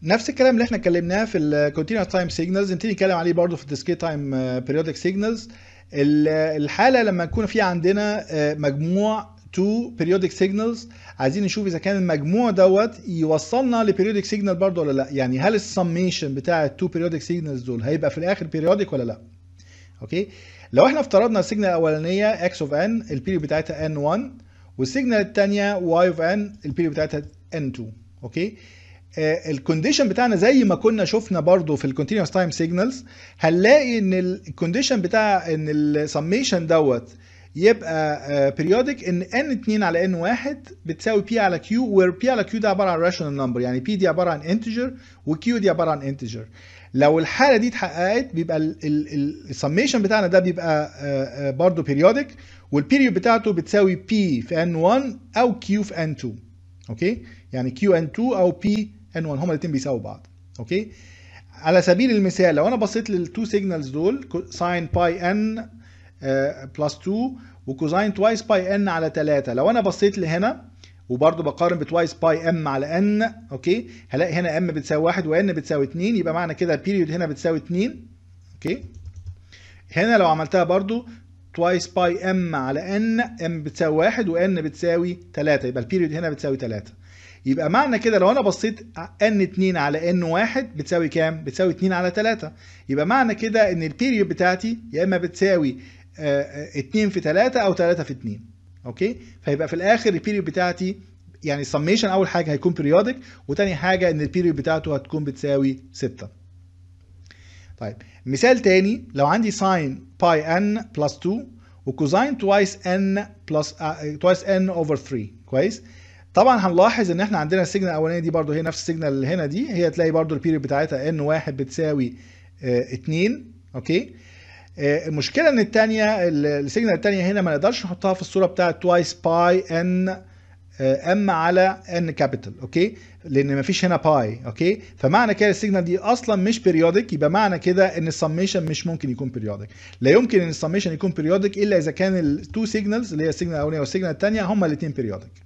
نفس الكلام اللي احنا اتكلمناه في الكونتينوس تايم سيجنالز نبتدي نتكلم عليه برضه في الديسكريت تايم بيريودك سيجنالز الحاله لما يكون في عندنا آه، مجموع تو بيريودك سيجنالز عايزين نشوف اذا كان المجموع دوت يوصلنا لبيريودك سيجنال برضه ولا لا يعني هل السميشن بتاع التو بيريودك سيجنالز دول هيبقى في الاخر بيريودك ولا لا اوكي لو احنا افترضنا السيجنال الاولانيه اكس اوف ان البيريود بتاعتها ان 1 والسيجنال الثانيه واي اوف ان البيريود بتاعتها ان 2 اوكي الكونديشن بتاعنا زي ما كنا شفنا برضو في الكونتينوس تايم سيجنالز هنلاقي ان الكونديشن بتاع ان السميشن دوت يبقى بيريودك ان ان 2 على ان 1 بتساوي بي على كيو وير بي على كيو ده عباره عن راشونال نمبر يعني بي دي عباره عن انتجر وكيو دي عباره عن انتجر لو الحاله دي اتحققت بيبقى السميشن بتاعنا ده بيبقى آه، آه، برضو بيريودك والبيريود بتاعته بتساوي بي في ان 1 او كيو في ان 2 اوكي يعني كيو ان 2 او بي ان 1 هما الاثنين بيساووا بعض اوكي على سبيل المثال لو انا بصيت للتو سيجنالز دول ساين باي ان بلس 2 وكوزاين توايس باي ان على 3 لو انا بصيت لهنا وبرضه بقارن بتوايس باي ام على ان اوكي هلاقي هنا ام بتساوي 1 وان بتساوي 2 يبقى معنى كده البيريود هنا بتساوي 2 اوكي هنا لو عملتها برضه توايس باي ام على ان ام بتساوي 1 وان بتساوي 3 يبقى البيريود هنا بتساوي 3 يبقى معنى كده لو انا بصيت ان 2 على ان 1 بتساوي كام؟ بتساوي 2 على 3 يبقى معنى كده ان البيريود بتاعتي يا اما بتساوي آه، آه، 2 في 3 او 3 في 2 اوكي؟ فيبقى في الاخر البيريود بتاعتي يعني السميشن اول حاجه هيكون بيريودك وتاني حاجه ان البيريود بتاعته هتكون بتساوي 6 طيب مثال تاني لو عندي ساين باي ان بلس 2 وكوزاين توايس ان بلس توايس ان اوفر 3 كويس طبعا هنلاحظ ان احنا عندنا السيجنال الاولانيه دي برضو هي نفس السيجنال اللي هنا دي هي تلاقي برضو البيريود بتاعتها ان 1 بتساوي 2 اوكي آه، المشكله ان الثانيه السيجنال الثانيه هنا ما نقدرش نحطها في الصوره بتاعه توايس باي ان ام على ان كابيتال اوكي لان مفيش هنا باي اوكي فمعنى كده السيجنال دي اصلا مش بيريودك يبقى معنى كده ان السميشن مش ممكن يكون بيريودك لا يمكن ان السميشن يكون بيريودك الا اذا كان التو سيجنالز اللي هي السيجنال الاولانيه والسيجنال الثانيه هما الاثنين بيريودك